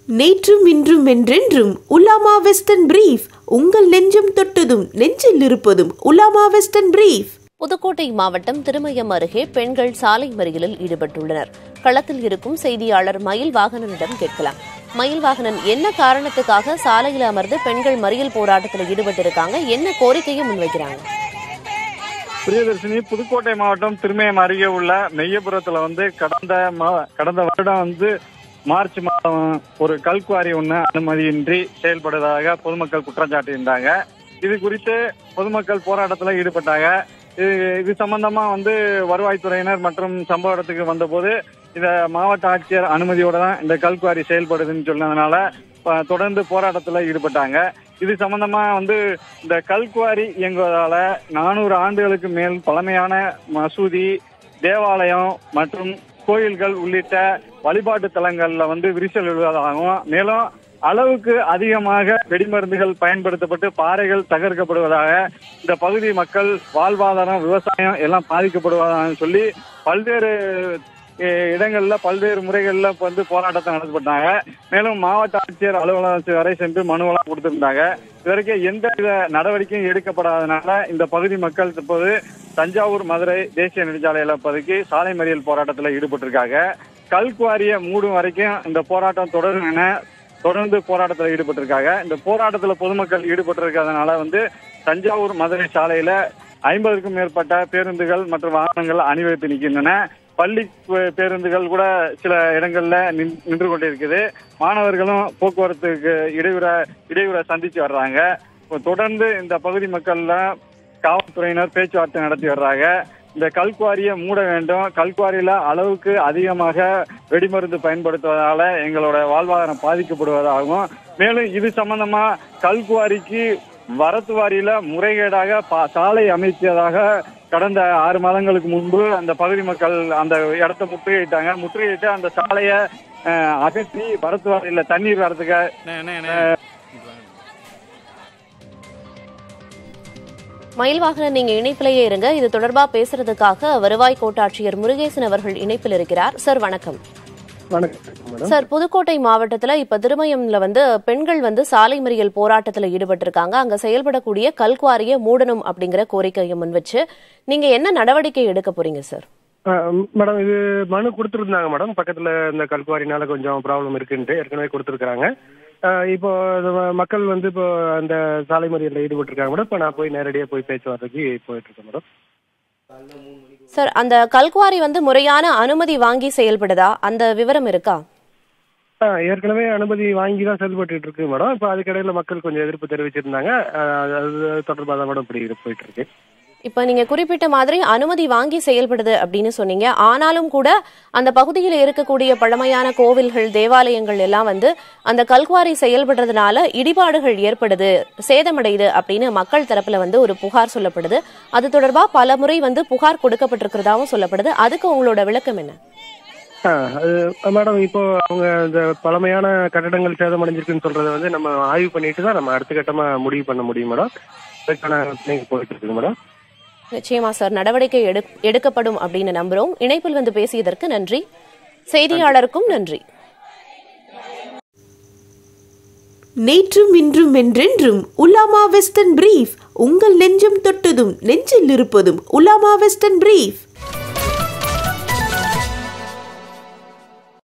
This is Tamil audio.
நேற்றும் இன்றும் என்றென்றும் உலாமா வெஸ்டர்ன் பிரீஃப் உங்கள் நெஞ்சம் தொட்டதும் நெஞ்சில் இருப்பதும் உலாமா வெஸ்டர்ன் பிரீஃப் புதுக்கோட்டை மாவட்டம் திருமயம் அருகே பெண்கள் சாலை மறியலில் ஈடுபட்டுள்ளனர் களத்தில் இருக்கும் செய்தியாளர் மயில் வாகனனிடம் கேட்கலாம் மயில் வாகனன் என்ன காரணத்துக்காக சாலையில் அமர்ந்து பெண்கள் மறியல் போராட்டத்தில் ஈடுபட்டிருக்காங்க என்ன கோரிக்கையை முன்வைக்கிறாங்க பிரியதர்ஷினி புதுக்கோட்டை மாவட்டம் திருமயம் அருகே உள்ள மெய்யபுரத்துல வந்து கடந்த மா- கடந்த வருடம் வந்து மார்ச் மாதம் ஒரு கல்குவாரி ஒண்ணு அனுமதியின்றி செயல்படுவதாக பொதுமக்கள் குற்றம் சாட்டியிருந்தாங்க இது குறித்து பொதுமக்கள் போராட்டத்துல ஈடுபட்டாங்க இது இது சம்பந்தமா வந்து வருவாய்த்துறையினர் மற்றும் சம்பவ இடத்துக்கு வந்தபோது இத மாவட்ட ஆட்சியர் அனுமதியோட தான் இந்த கல்குவாரி செயல்படுதுன்னு சொன்னதுனால ப- தொடர்ந்து போராட்டத்துல ஈடுபட்டாங்க இது சம்பந்தமா வந்து இந்த கல்குவாரி இயங்குவதால நானூறு ஆண்டுகளுக்கு மேல் பழமையான மசூதி தேவாலயம் மற்றும் கோயில்கள் உள்ளிட்ட வழிபாட்டு தலங்கள்ல வந்து விரிசல் விழுவதாகவும் மேலும் அளவுக்கு அதிகமாக வெடிமருந்துகள் பயன்படுத்தப்பட்டு பாறைகள் தகர்க்கப்படுவதாக இந்த பகுதி மக்கள் வாழ்வாதாரம் விவசாயம் எல்லாம் பாதிக்கப்படுவதாக சொல்லி பல்வேறு அஹ், இடங்கள்ல பல்வேறு முறைகள்ல இப்ப வந்து போராட்டத்தை நடத்தப்பட்டாங்க மேலும் மாவட்ட ஆட்சியர் அலுவலகம் வரை சென்று மனுவெல்லாம் கொடுத்திருந்தாங்க இதற்கு எந்த வித நடவடிக்கையும் எடுக்கப்படாதனால இந்த பகுதி மக்கள் இப்போது தஞ்சாவூர் மதுரை தேசிய நெடுஞ்சாலையில இப்போதைக்கு சாலை மறியல் போராட்டத்தில் ஈடுபட்டிருக்காங்க கல்குவாரியை மூடும் வரைக்கும் இந்த போராட்டம் தொடரும் என தொடர்ந்து போராட்டத்தில் ஈடுபட்டிருக்காங்க இந்த போராட்டத்தில் பொதுமக்கள் ஈடுபட்டிருக்கிறதுனால வந்து தஞ்சாவூர் மதுரை சாலையில ஐம்பதுக்கும் மேற்பட்ட பேருந்துகள் மற்றும் வாகனங்கள் அணிவகுத்து நிற்கின்றன பள்ளி பே- பேருந்துகள் கூட சில இடங்கள்ல நின்- நின்று கொண்டிருக்குது மாணவர்களும் போக்குவரத்துக்கு இடையூற இடையூற சந்திச்சு வர்றாங்க இப்ப தொடர்ந்து இந்த பகுதி மக்கள்ல காவல்துறையினர் பேச்சுவார்த்தை நடத்தி வர்றாங்க இந்த கல்குவாரியை மூட வேண்டும் கல்குவாரியில அளவுக்கு அதிகமாக வெடிமருந்து பயன்படுத்துவதால எங்களோட வாழ்வாதாரம் பாதிக்கப்படுவதாகவும் மேலும் இது சம்பந்தமா கல்குவாரிக்கு வரத்து வாரியில முறைகேடாக பா- சாலை அமைத்ததாக கடந்த ஆறு மாதங்களுக்கு முன்பு அந்த பகுதி மக்கள் அந்த இடத்த முற்றுகையிட்டாங்க முற்றுகையிட்டு அந்த சாலையை அஹ், அகற்றி வரத்து வாரியில தண்ணீர் வரதுக்கு மயில் வாகனன் நீங்க இணைப்பிலேயே இருங்க இது தொடர்பா பேசுறதுக்காக வருவாய் கோட்டாட்சியர் முருகேசன் அவர்கள் இணைப்பில் இருக்கிறார் சார் வணக்கம் வணக்கம் மேடம் சார் புதுக்கோட்டை மாவட்டத்துல இப்ப திருமயம்ல வந்து பெண்கள் வந்து சாலை மறியல் போராட்டத்துல ஈடுபட்டிருக்காங்க அங்க செயல்படக்கூடிய கல்குவாரியை மூடணும் அப்படிங்கிற கோரிக்கையை முன்வச்சு நீங்க என்ன நடவடிக்கை எடுக்க போறீங்க சார் அஹ், மேடம் இது மனு கொடுத்துருந்தாங்க மேடம் பக்கத்துல இந்த கல்குவாரினால கொஞ்சம் ப்ராப்ளம் இருக்குன்ட்டு ஏற்கனவே கொடுத்துருக்காங்க அஹ், இப்போ இது ம- மக்கள் வந்து இப்போ அந்த சாலை மறியலில் ஈடுபட்டிருக்காங்க மேடம் இப்போ நான் போய் நேரடியாக போய் பேச்சுவார்த்தைக்கு போயிட்டு இருக்கேன் மேடம் சார் அந்த கல்குவாரி வந்து முறையான அனுமதி வாங்கி செயல்படுதா அந்த விவரம் இருக்கா அஹ், ஏற்கனவே அனுமதி வாங்கி தான் செயல்பட்டு இருக்கு மேடம் இப்போ அதுக்கிடையில மக்கள் கொஞ்சம் எதிர்ப்பு தெரிவிச்சிருந்தாங்க அஹ், அது அது தொடர்பாக தான் மேடம் இப்படி இது போயிட்டு இருக்கு இப்ப நீங்க குறிப்பிட்ட மாதிரி அனுமதி வாங்கி செயல்படுது அப்படின்னு சொன்னீங்க ஆனாலும் கூட அந்த பகுதியில் இருக்கக்கூடிய பழமையான கோவில்கள் தேவாலயங்கள் எல்லாம் வந்து அந்த கல்குவாரி செயல்படுறதுனால இடிபாடுகள் ஏற்படுது சேதமடையுது அப்படின்னு மக்கள் தரப்புல வந்து ஒரு புகார் சொல்லப்படுது அது தொடர்பா பல முறை வந்து புகார் கொடுக்கப்பட்டிருக்கிறதாவும் சொல்லப்படுது அதுக்கு உங்களோட விளக்கம் என்ன ஆ, அது மேடம் இப்போ அவங்க இந்த பழமையான கட்டடங்கள் சேதமடைஞ்சிருக்குன்னு சொல்றதை வந்து நம்ம ஆய்வு பண்ணிட்டு தான் நம்ம அடுத்த கட்டமா முடிவு பண்ண முடியும் மேடம் அதுக்கான நீங்க போயிட்டு இருக்கு மேடம் நிச்சயமா சார் நடவடிக்கை எடு எடுக்கப்படும் அப்படின்னு நம்புறோம் இணைப்பில் வந்து பேசியதற்கு நன்றி செய்தியாளருக்கும் நன்றி நேற்றும் இன்றும் என்றென்றும் உலாமா வெஸ்டர்ன் பிரீஃப் உங்கள் நெஞ்சம் தொட்டதும் நெஞ்சில் இருப்பதும் உலாமா வெஸ்டர்ன் பிரீஃப்